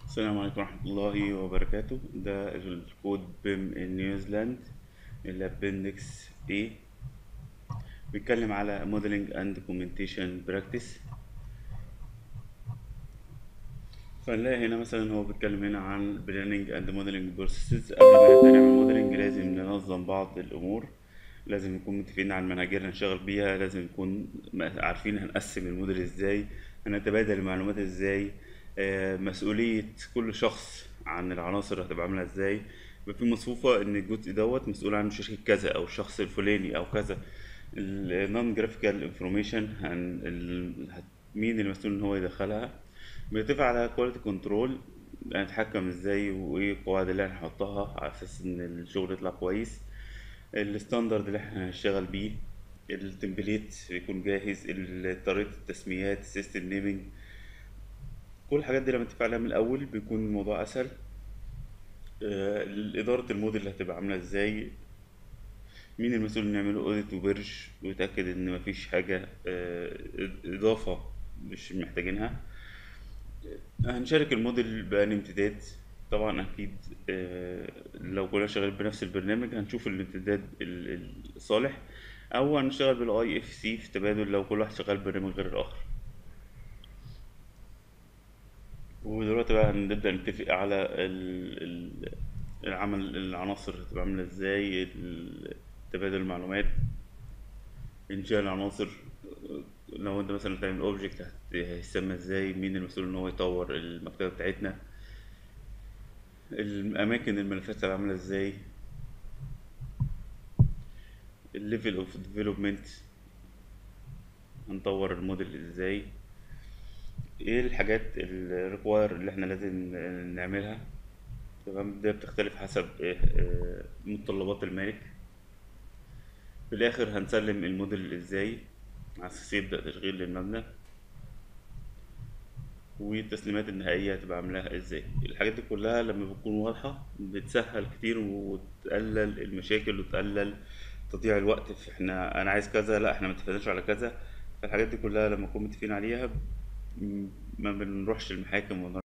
السلام عليكم ورحمة الله وبركاته ده الكود بيم نيوزيلاند الابندكس A بيتكلم على modeling and documentation practice فنلاقي هنا مثلا هو بيتكلم هنا عن planning and modeling processes قبل ما نبدأ نعمل modeling لازم ننظم بعض الأمور لازم نكون متفقين على المنهجية اللي هنشتغل بيها لازم نكون عارفين هنقسم الموديل ازاي هنتبادل المعلومات ازاي آه، مسؤولية كل شخص عن العناصر اللي هتبقى عاملة ازاي يبقى في مصفوفة ان الجزء دوت مسؤول عنه شركة كذا او الشخص الفلاني او كذا النون جرافيكال انفورميشن عن ال... هت- مين المسؤول ان هو يدخلها بيتفق على كواليتي كنترول هنتحكم ازاي وايه القواعد اللي احنا هنحطها على اساس ان الشغل يطلع كويس الستاندرد اللي احنا هنشتغل بيه التمبليت يكون جاهز ال- طريقة التسميات السيستم نيمينج كل الحاجات دي لما نتفق عليها من الأول بيكون الموضوع أسهل آه، إدارة الموديل اللي هتبقى عاملة ازاي مين المسؤول إنه يعمله اوديت وبرج ويتأكد إن مفيش حاجة آه، إضافة مش محتاجينها هنشارك الموديل بأنهي امتداد طبعا أكيد آه، لو كنا شغالين بنفس البرنامج هنشوف الامتداد ال- الصالح أو هنشتغل بالاي اف سي في تبادل لو كل واحد شغال برنامج غير الآخر ودلوقتي بقى هنبدأ نتفق على ال- ال- العمل العناصر هتبقى عاملة ازاي ال- تبادل المعلومات إنشاء العناصر لو انت مثلا بتعمل اوبجكت هيسمى ازاي مين المسؤول ان هو يطور المكتبة بتاعتنا الأماكن الملفات هتبقى عاملة ازاي الليفل اوف ديفلوبمنت هنطور الموديل ازاي ايه الحاجات الريكواير اللي احنا لازم نعملها تمام ده بتختلف حسب إيه آه، متطلبات المالك في الاخر هنسلم الموديل ازاي على اساس يبدأ تشغيل للمبنى والتسليمات النهائية هتبقى عاملاها ازاي الحاجات دي كلها لما بتكون واضحة بتسهل كتير وتقلل المشاكل وتقلل تضييع الوقت في احنا انا عايز كذا لا احنا متفقناش على كذا فالحاجات دي كلها لما نكون متفقين عليها م- ما بنروحش المحاكم